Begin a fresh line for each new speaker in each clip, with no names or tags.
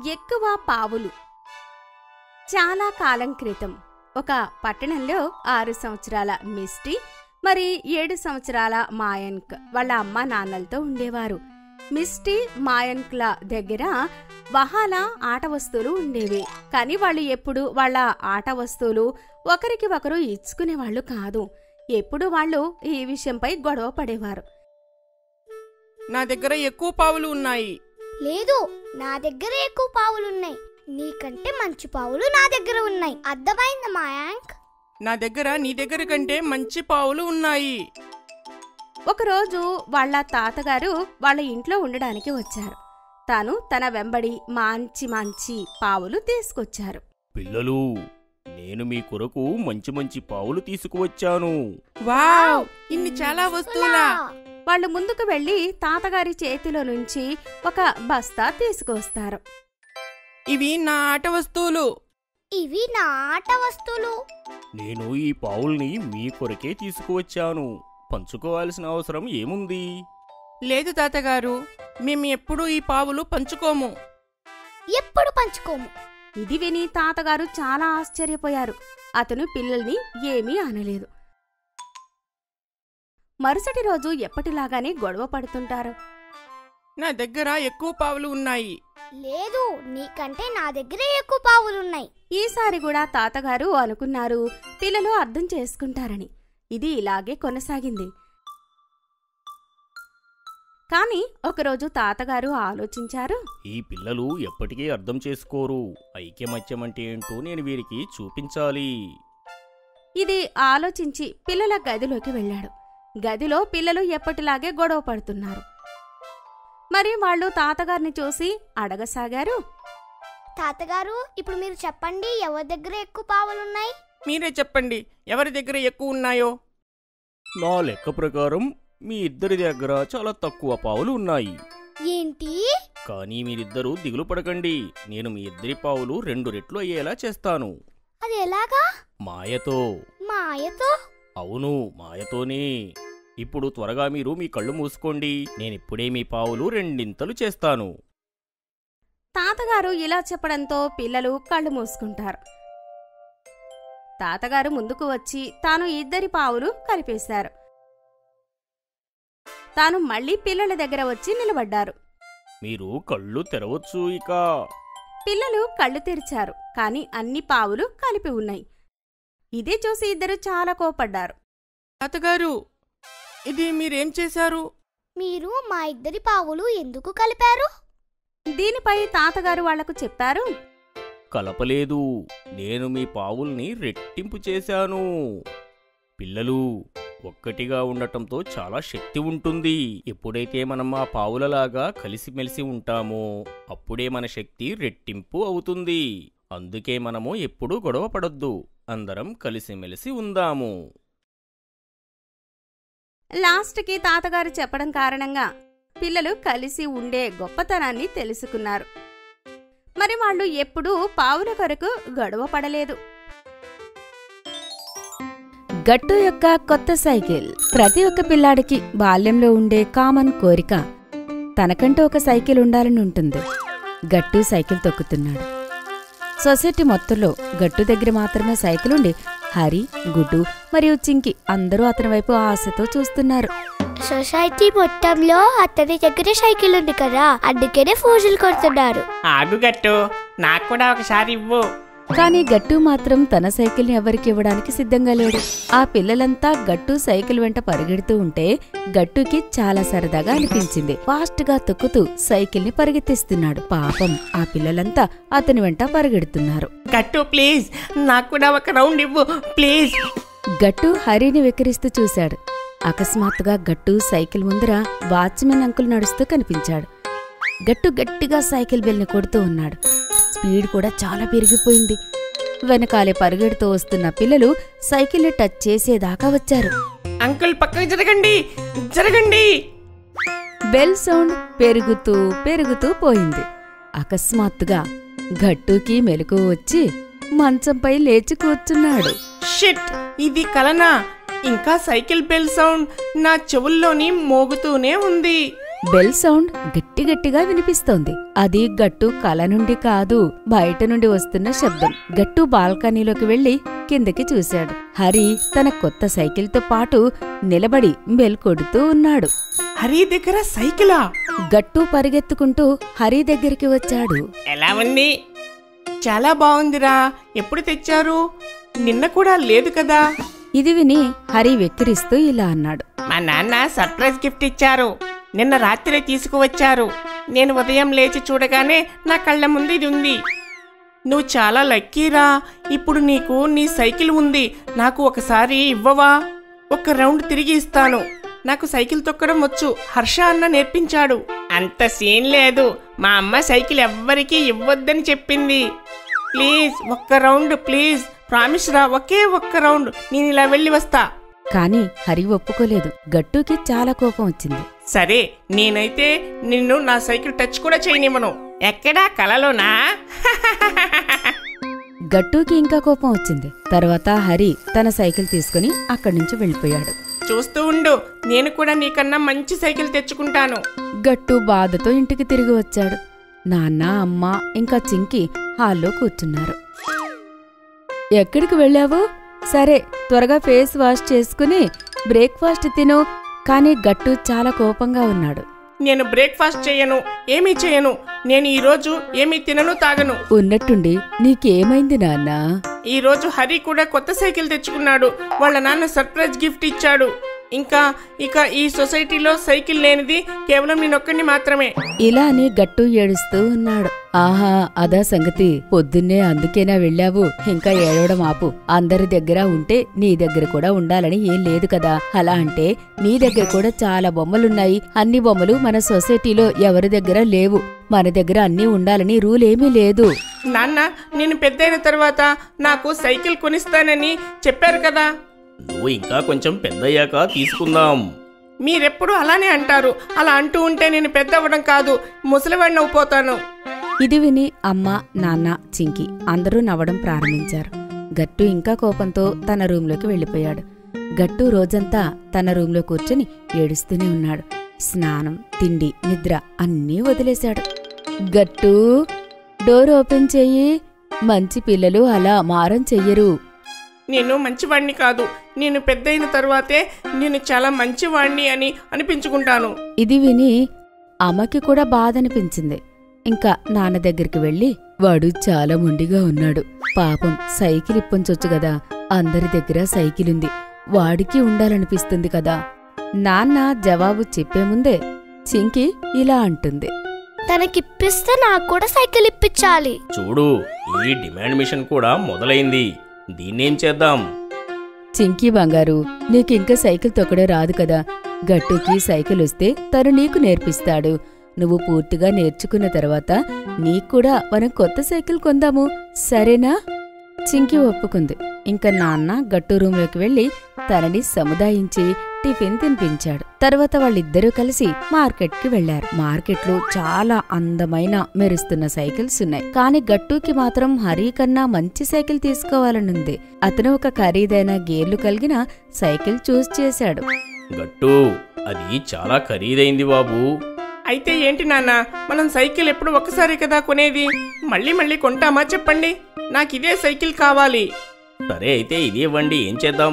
ఎక్కువ పావులు చాలా కాలం క్రితం ఒక పట్టణంలో ఆరు సంవత్సరాల మిస్టీ మరి ఏడు సంవత్సరాల మాయన్క్ వాళ్ళ అమ్మ నాన్నలతో ఉండేవారు మిస్టీ మాయన్క్ల దగ్గర బహాల ఆట వస్తువులు ఉండేవి కానీ వాళ్ళు ఎప్పుడు వాళ్ళ ఆట వస్తువులు ఒకరికి ఒకరు ఇచ్చుకునేవాళ్ళు కాదు ఎప్పుడు వాళ్ళు ఈ విషయంపై గొడవ పడేవారు
నా దగ్గర ఎక్కువ పావులు ఉన్నాయి
లేదు నా దగ్గర ఎక్కువ పావులున్నాయి నీకంటే మంచి పావులు నా దగ్గర ఉన్నాయి అర్థమైందా మాయాంక్
నా దగ్గర నీ దగ్గర కంటే మంచి పావులు ఉన్నాయి
ఒకరోజు వాళ్ళ తాతగారు వాళ్ళ ఇంట్లో ఉండడానికి వచ్చారు తాను తన వెంబడి మంచి మంచి పావులు తీసుకొచ్చారు
పిల్లలు నేను మీ కొరకు మంచి మంచి పావులు తీసుకువచ్చాను
వావ్ ఇన్ని చాలా వస్తువులా
వాళ్ళు ముందుకు వెళ్లి తాతగారి చేతిలో నుంచి ఒక బస్తా తీసుకొస్తారు
ఇవి నా ఆట వస్తువులు
ఇవి నా ఆట వస్తువులు
నేను ఈ పావుల్ని మీ కొరకే తీసుకువచ్చాను పంచుకోవాల్సిన అవసరం ఏముంది
లేదు తాతగారు మేము ఎప్పుడూ ఈ పావులు పంచుకోము
ఎప్పుడు పంచుకోము
ఇది విని తాతగారు చాలా ఆశ్చర్యపోయారు అతను పిల్లల్ని ఏమీ అనలేదు మరుసటి రోజు ఎప్పటిలాగానే గొడవ పడుతుంటారు
నా దగ్గర ఎక్కువ పావులు ఉన్నాయి
లేదు నీకంటే నా దగ్గరే ఎక్కువ పావులున్నాయి
ఈసారి కూడా తాతగారు అనుకున్నారు పిల్లలు అర్థం చేసుకుంటారని ఇది ఇలాగే కొనసాగింది కానీ ఒకరోజు తాతగారు ఆలోచించారు
ఈ పిల్లలు ఎప్పటికీ అర్థం చేసుకోరు ఐక్యమత్యం అంటే ఏంటో నేను వీరికి చూపించాలి
ఇది ఆలోచించి పిల్లల గదిలోకి వెళ్ళాడు గదిలో పిల్లలు ఎప్పటిలాగే గొడవ పడుతున్నారు మరి వాళ్ళు తాతగారిని చూసి అడగసాగారు
తాతగారు ఇప్పుడు మీరు చెప్పండి ఎవరి దగ్గర ఎక్కువ పావులున్నాయి
మీరే చెప్పండి ఎవరి దగ్గర ఎక్కువ ఉన్నాయో
నా లెక్క ప్రకారం మీ ఇద్దరి దగ్గర చాలా తక్కువ పావులు ఉన్నాయి
ఏంటి
కానీ మీరిద్దరూ దిగులు పడకండి నేను మీ ఇద్దరి పావులు రెండు రెట్లు అయ్యేలా చేస్తాను
అది ఎలాగా
మాయతో
మాయతో
అవును మాయతోనే ఇప్పుడు త్వరగా మీరు మీ కళ్ళు మూసుకోండి నేనిప్పుడే మీ పావులు రెండింతలు చేస్తాను
తాతగారు ఇలా చెప్పడంతో పిల్లలు కళ్ళు మూసుకుంటారు తాతగారు ముందుకు వచ్చి తాను ఇద్దరి పావులు కలిపేశారు తాను మళ్ళీ పిల్లల దగ్గర వచ్చి నిలబడ్డారు
మీరు కళ్ళు తెరవచ్చు ఇక
పిల్లలు కళ్ళు తెరిచారు కాని అన్ని పావులు కలిపి ఉన్నాయి ఇదే చూసి ఇద్దరు చాలా కోపడ్డారు
తాతగారు ఇది మీరేం చేశారు
మీరు మా ఇద్దరి పావులు ఎందుకు కలిపారు
దీనిపై తాతగారు వాళ్లకు చెప్పారు
కలపలేదు నేను మీ పావుల్ని రెట్టింపు చేశాను పిల్లలు ఒక్కటిగా ఉండటంతో చాలా శక్తి ఉంటుంది ఎప్పుడైతే మనం ఆ పావులలాగా కలిసిమెలిసి ఉంటామో అప్పుడే మన శక్తి రెట్టింపు అవుతుంది అందుకే మనము ఎప్పుడూ గొడవ పడొద్దు అందరం కలిసిమెలిసి ఉందాము
లాస్ట్కి తాతగారు చెప్పడం కారణంగా పిల్లలు కలిసి ఉండే గొప్పతనాన్ని తెలుసుకున్నారు మరి వాళ్ళు ఎప్పుడూ పావుల కొరకు గొడవ పడలేదు
గట్టు యొక్క కొత్త సైకిల్ ప్రతి ఒక్క పిల్లాడికి బాల్యంలో ఉండే కామన్ కోరిక తనకంటూ ఒక సైకిల్ ఉండాలని ఉంటుంది గట్టు సైకిల్ తొక్కుతున్నాడు సొసైటీ మొత్తంలో గట్టు దగ్గర మాత్రమే సైకిల్ ఉండి హరి గుడ్డు మరియు చింకి అందరూ అతని వైపు ఆశతో చూస్తున్నారు
సొసైటీ మొత్తంలో అతని దగ్గర సైకిల్ ఉంది కదా అందుకనే ఫోజులు కొడుతున్నారు
ఆగుగట్టు నాకు కూడా ఒకసారి ఇవ్వు
కానీ గట్టు మాత్రం తన సైకిల్ని ఎవరికి ఇవ్వడానికి సిద్ధంగా లేడు ఆ పిల్లలంతా గట్టు సైకిల్ వెంట పరిగెడుతూ ఉంటే గట్టుకి చాలా సరదాగా అనిపించింది ఫాస్ట్ గా తొక్కుతూ సైకిల్ ని పరిగెత్తిస్తున్నాడు పాపం ఆ పిల్లలంతా అతని వెంట పరిగెడుతున్నారు
గట్టు ప్లీజ్ నాకు కూడా ఒక రౌండ్ ఇవ్వు ప్లీజ్
గట్టు హరిని వెక్కిరిస్తూ చూశాడు అకస్మాత్తుగా గట్టు సైకిల్ ముందర వాచ్మెన్ అంకుల్ నడుస్తూ కనిపించాడు గట్టు గట్టిగా సైకిల్ బెల్ని కొడుతూ ఉన్నాడు స్పీడ్ కూడా చాలా పెరిగిపోయింది వెనకాలే పరిగెడుతూ వస్తున్న పిల్లలు సైకిల్ని టచ్ చేసేదాకా వచ్చారు
అంకుల్ పక్కకు జరగండి జరగండి
బెల్ సౌండ్ పెరుగుతూ పెరుగుతూ పోయింది అకస్మాత్తుగా గట్టుకి మెలకు వచ్చి మంచంపై లేచి కూర్చున్నాడు
షిట్ ఇది కలనా ఇంకా సైకిల్ బెల్ సౌండ్ నా చెవుల్లోని మోగుతూనే ఉంది
బెల్ సౌండ్ గట్టి గట్టిగా వినిపిస్తోంది అది గట్టు కల నుండి కాదు బయట నుండి వస్తున్న శబ్దం గట్టు బాల్కనీలోకి వెళ్లి కిందకి చూశాడు హరి తన కొత్త సైకిల్తో పాటు నిలబడి బెల్ కొడుతూ ఉన్నాడు
హరి దగ్గర సైకిలా
గట్టు పరిగెత్తుకుంటూ హరి దగ్గరికి వచ్చాడు
ఎలా ఉంది చాలా బాగుందిరా ఎప్పుడు తెచ్చారు నిన్న కూడా లేదు కదా
ఇది విని హరి వెక్కిరిస్తూ ఇలా అన్నాడు
మా నాన్న సర్ప్రైజ్ గిఫ్ట్ ఇచ్చారు నిన్న రాత్రి తీసుకువచ్చారు నేను ఉదయం లేచి చూడగానే నా కళ్ళ ముందు ఇది ఉంది నువ్వు చాలా లక్కీరా ఇప్పుడు నీకు నీ సైకిల్ ఉంది నాకు ఒకసారి ఇవ్వవా ఒక రౌండ్ తిరిగి ఇస్తాను నాకు సైకిల్ తొక్కడం వచ్చు హర్ష అన్న నేర్పించాడు అంత సీన్ లేదు మా అమ్మ సైకిల్ ఎవ్వరికీ ఇవ్వద్దని చెప్పింది ప్లీజ్ ఒక్క రౌండ్ ప్లీజ్ ప్రామిస్ రా ఒకే ఒక్క రౌండ్ నేను ఇలా వెళ్ళి వస్తా
కాని హరి ఒప్పుకోలేదు గట్టుకి చాలా కోపం వచ్చింది
సరే నేనైతే నిన్ను నా సైకిల్ టచ్ కూడా చేయనివ్వను ఎక్కడా కలలోనా
గట్టుకి ఇంకా కోపం వచ్చింది తర్వాత హరి తన సైకిల్ తీసుకుని అక్కడి నుంచి వెళ్ళిపోయాడు
చూస్తూ ఉండు నేను కూడా నీకన్నా మంచి సైకిల్ తెచ్చుకుంటాను
గట్టు బాధతో ఇంటికి తిరిగి వచ్చాడు నాన్న అమ్మ ఇంకా చింకి హాల్లో కూర్చున్నారు ఎక్కడికి వెళ్ళావు సరే త్వరగా ఫేస్ వాష్ చేసుకుని బ్రేక్ఫాస్ట్ తిను కానీ గట్టు చాలా కోపంగా ఉన్నాడు
నేను బ్రేక్ఫాస్ట్ చేయను ఏమీ చేయను నేను ఈరోజు ఏమీ తినను తాగను
ఉన్నట్టుండి నీకేమైంది నాన్నా
ఈ రోజు హరి కూడా కొత్త సైకిల్ తెచ్చుకున్నాడు వాళ్ళ నాన్న సర్ప్రైజ్ గిఫ్ట్ ఇచ్చాడు ఇంకా ఇక ఈ సొసైటీలో సైకిల్ లేనిది కేవలం నేనొక్కడిని మాత్రమే
ఇలా అని గట్టు ఏడుస్తూ ఉన్నాడు ఆహా అదా సంగతి పొద్దున్నే అందుకేనా వెళ్ళావు ఇంకా ఏడవడం ఆపు అందరి దగ్గర ఉంటే నీ దగ్గర కూడా ఉండాలని ఏం లేదు కదా అలా అంటే నీ దగ్గర కూడా చాలా బొమ్మలున్నాయి అన్ని బొమ్మలు మన సొసైటీలో ఎవరి దగ్గర లేవు మన దగ్గర అన్నీ ఉండాలని రూల్ ఏమీ లేదు
నాన్న నేను పెద్దయిన తర్వాత నాకు సైకిల్ కొనిస్తానని చెప్పారు కదా
నువ్వు ఇంకా కొంచెం పెద్దయ్యాక తీసుకుందాం
మీరెప్పుడు అలానే అంటారు అలా అంటూ ఉంటే నేను పెద్ద అవ్వడం కాదు ముసలివాడిని అయిపోతాను
ఇది విని అమ్మ నాన్న చింకి అందరూ నవ్వడం ప్రారంభించారు గట్టు ఇంకా కోపంతో తన రూంలోకి వెళ్ళిపోయాడు గట్టు రోజంతా తన రూంలో కూర్చుని ఏడుస్తూనే ఉన్నాడు స్నానం తిండి నిద్ర అన్నీ వదిలేశాడు గట్టు డోర్ ఓపెన్ చెయ్యి మంచి పిల్లలు అలా మారం చెయ్యరు
నేను మంచివాడిని కాదు నేను పెద్దయిన తర్వాతే నేను చాలా మంచివాడిని అని అనిపించుకుంటాను
ఇది విని అమ్మకి కూడా బాధ అనిపించింది ఇంకా నాన్న దగ్గరికి వెళ్ళి వాడు చాలా మొండిగా ఉన్నాడు పాపం సైకిల్ ఇప్పించొచ్చు గదా అందరి దగ్గర సైకిల్ ఉంది వాడికి ఉండాలనిపిస్తుంది కదా నాన్న జవాబు చెప్పే ముందే చింకి ఇలా అంటుంది
తనకిప్పిస్తే నాకు కూడా సైకిల్ ఇప్పించాలి
చూడు ఈ డిమాండ్ మిషన్ కూడా మొదలైంది దీన్నేం చేద్దాం
చింకీ బంగారు నీకింకా సైకిల్ తొక్కడే రాదు కదా గట్టుకి సైకిల్ వస్తే తను నీకు నేర్పిస్తాడు నువ్వు పూర్తిగా నేర్చుకున్న తర్వాత నీక్కూడా మనం కొత్త సైకిల్ కొందాము సరేనా చింకి ఒప్పుకుంది ఇంకా నాన్న గట్టు రూంలోకి వెళ్లి తనని సముదాయించి టిఫిన్ తినిపించాడు తర్వాత వాళ్ళిద్దరూ కలిసి మార్కెట్కి వెళ్లారు మార్కెట్లో చాలా అందమైన మెరుస్తున్న సైకిల్స్ ఉన్నాయి కానీ గట్టుకి మాత్రం హరి కన్నా మంచి సైకిల్ తీసుకోవాలనుంది అతను ఒక ఖరీదైన గేర్లు కలిగిన సైకిల్ చూస్ చేశాడు
గట్టు అది చాలా ఖరీదైంది బాబు
అయితే ఏంటి నాన్న మనం సైకిల్ ఎప్పుడు ఒక్కసారి కదా కొనేది మళ్ళీ మళ్ళీ కొంటామా చెప్పండి నాకు ఇదే సైకిల్ కావాలి
సరే అయితే ఇది ఇవ్వండి ఏం చేద్దాం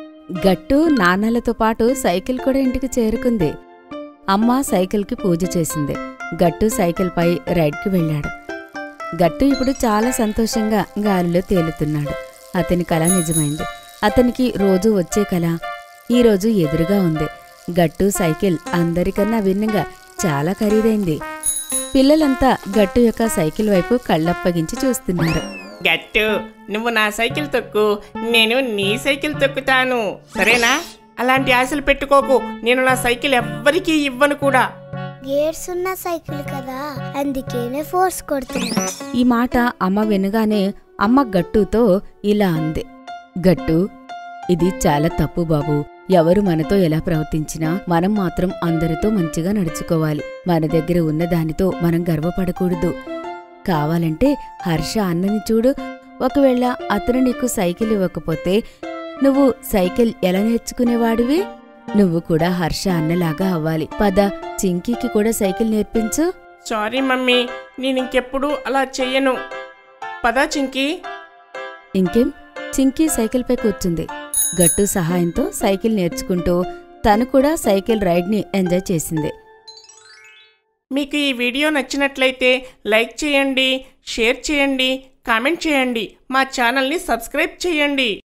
గట్టు నాన్నలతో పాటు సైకిల్ కూడా ఇంటికి చేరుకుంది అమ్మ సైకిల్కి పూజ చేసింది గట్టు సైకిల్పై రైడ్కి వెళ్ళాడు గట్టు ఇప్పుడు చాలా సంతోషంగా గాలిలో తేలుతున్నాడు అతని కళ నిజమైంది అతనికి రోజు వచ్చే కళ ఈరోజు ఎదురుగా ఉంది గట్టు సైకిల్ అందరికన్నా భిన్నంగా చాలా ఖరీదైంది పిల్లలంతా గట్టు యొక్క సైకిల్ వైపు కళ్ళప్పగించి చూస్తున్నారు
గట్టు నువ్వు నా సైకిల్ తొక్కు నేను నీ సైకిల్ తొక్కుతాను సరేనా అలాంటి ఆశలు పెట్టుకోకు నేను నా సైకిల్ ఎవ్వరికీ ఇవ్వను కూడా
గేర్స్ ఉన్న సైకిల్ కదా అందుకేనే ఫోర్స్ కొడుతున్నా
ఈ మాట అమ్మ వినగానే అమ్మ గట్టుతో ఇలా అంది గట్టు ఇది చాలా తప్పు బాబు ఎవరు మనతో ఎలా ప్రవర్తించినా మనం మాత్రం అందరితో మంచిగా నడుచుకోవాలి మన దగ్గర ఉన్న దానితో మనం గర్వపడకూడదు కావాలంటే హర్ష అన్నని చూడు ఒకవేళ అతను నీకు సైకిల్ ఇవ్వకపోతే నువ్వు సైకిల్ ఎలా నేర్చుకునేవాడివి నువ్వు కూడా హర్ష అన్నలాగా అవ్వాలి పద చింకీకి కూడా సైకిల్ నేర్పించు
సారీ మమ్మీ నేను ఇంకెప్పుడు అలా చెయ్యను పదా చింకి
ఇంకేం చింకీ సైకిల్పై కూర్చుంది గట్టు సహాయంతో సైకిల్ నేర్చుకుంటూ తను కూడా సైకిల్ రైడ్ని ఎంజాయ్ చేసింది
మీకు ఈ వీడియో నచ్చినట్లయితే లైక్ చేయండి షేర్ చేయండి కామెంట్ చేయండి మా ఛానల్ని సబ్స్క్రైబ్ చేయండి